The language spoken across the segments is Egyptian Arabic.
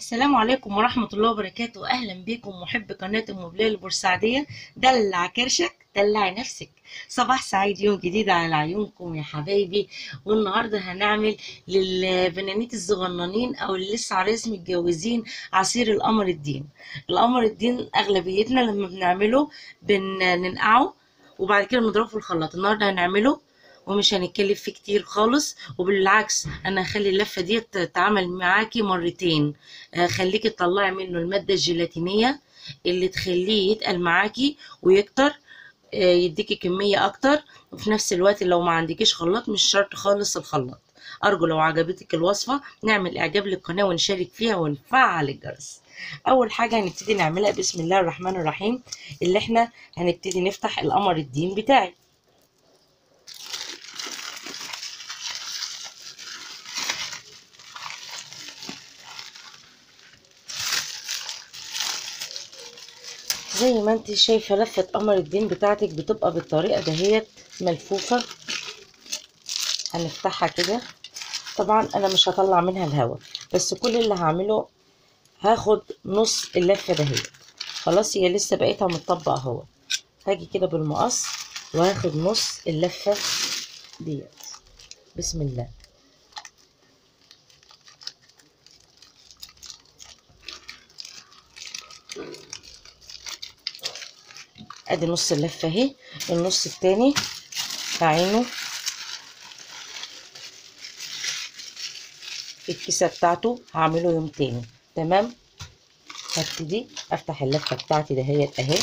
السلام عليكم ورحمة الله وبركاته أهلا بكم محب قناة أم بلال البورسعيدية دلع كرشك دلعي نفسك صباح سعيد يوم جديد على عيونكم يا حبايبي والنهاردة هنعمل للبنانيت الصغننين أو اللي لسه عريس متجوزين عصير القمر الدين القمر الدين أغلبيتنا لما بنعمله بننقعه وبعد كده بنضربه في الخلاط النهاردة هنعمله ومش هنتكلف فيه كتير خالص وبالعكس انا هخلي اللفه دي تتعمل معاكي مرتين خليكي تطلعي منه الماده الجيلاتينيه اللي تخليه يتقل معاكي ويكتر يديكي كميه اكتر وفي نفس الوقت لو ما عندكيش خلاط مش شرط خالص الخلاط ارجو لو عجبتك الوصفه نعمل اعجاب للقناه ونشارك فيها ونفعل الجرس اول حاجه هنبتدي نعملها بسم الله الرحمن الرحيم اللي احنا هنبتدي نفتح القمر الدين بتاعي زي ما انت شايفه لفه قمر الدين بتاعتك بتبقى بالطريقه دهيت ملفوفه هنفتحها كده طبعا انا مش هطلع منها الهواء بس كل اللي هعمله هاخد نص اللفه دهيت خلاص هي لسه بقيتها متطبقه اهو هاجي كده بالمقص وهاخد نص اللفه ديت بسم الله ادي نص اللفه اهي النص التاني هعينه في الكيسه بتاعته هعمله يوم تاني تمام هبتدي افتح اللفه بتاعتي دهيت اهي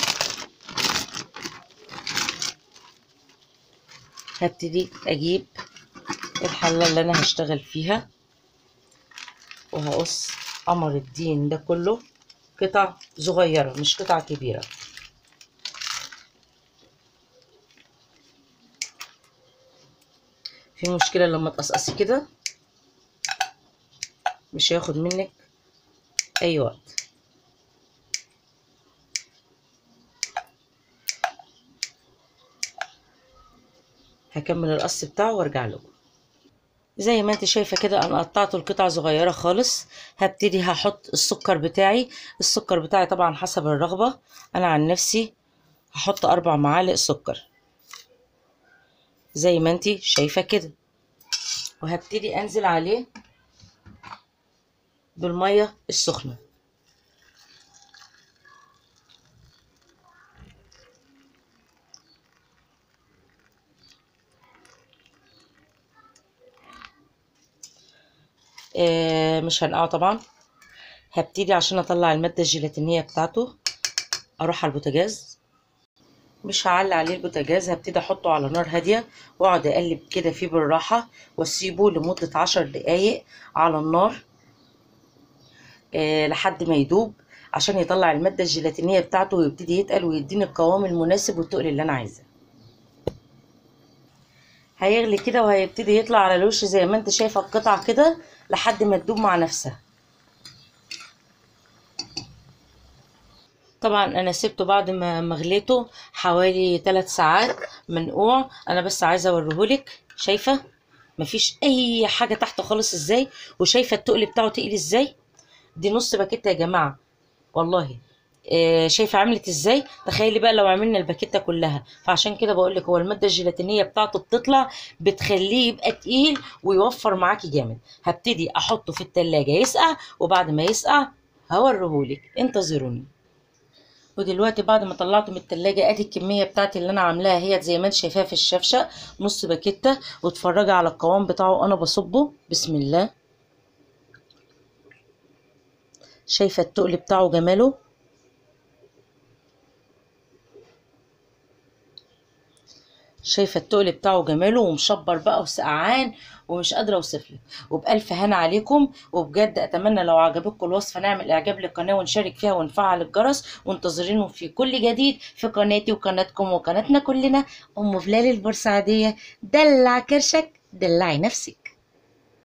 هبتدي اجيب الحله اللي انا هشتغل فيها وهقص قمر الدين ده كله قطع صغيره مش قطع كبيره في مشكلة لما تقصقصي كده مش هياخد منك اي وقت هكمل القص بتاعه وارجع لكم زي ما انت شايفه كده انا قطعته لقطع صغيره خالص هبتدي هحط السكر بتاعي السكر بتاعي طبعا حسب الرغبه انا عن نفسي هحط اربع معالق سكر زي ما انت شايفه كده وهبتدي انزل عليه بالميه السخنه آه مش هنقعه طبعا هبتدي عشان اطلع الماده الجيلاتينيه بتاعته اروح على البوتاجاز مش هعلي عليه البوتاجاز هبتدي احطه على نار هاديه واقعد اقلب كده فيه بالراحه واسيبه لمده عشر دقايق على النار أه لحد ما يدوب عشان يطلع الماده الجيلاتينيه بتاعته ويبتدي يتقل ويديني القوام المناسب والتقل اللي انا عايزاه هيغلي كده وهيبتدي يطلع على الوش زي ما انت شايفه القطع كده لحد ما تدوب مع نفسها طبعا انا سبته بعد ما مغليته حوالي 3 ساعات منقوع انا بس عايزه اوريهولك شايفه مفيش اي حاجه تحت خالص ازاي وشايفه التقل بتاعه تقيل ازاي دي نص باكيته يا جماعه والله آه شايفه عملت ازاي تخيلي بقى لو عملنا الباكيته كلها فعشان كده بقول لك هو الماده الجيلاتينيه بتاعته بتطلع بتخليه يبقى تقيل ويوفر معاكي جامد هبتدي احطه في التلاجة يسقع وبعد ما يسقع هوريهولك انتظروني ودلوقتي بعد ما طلعته من التلاجة ادي الكمية بتاعتي اللي انا عاملاها هي زي ما انت شايفاها في الشفشة نص باكيتة واتفرجي على القوام بتاعه انا بصبه بسم الله شايفة التقل بتاعه جماله شايفة التقل بتاعه جماله ومشبر بقى وسقعان ومش قادرة اوصفلك وبألف هنا عليكم وبجد اتمنى لو عجبتكم الوصفة نعمل اعجاب للقناة ونشارك فيها ونفعل الجرس وانتظرينه في كل جديد في قناتي وقناتكم وقناتنا كلنا ام بلال البورسعيدية دلع كرشك دلعي نفسك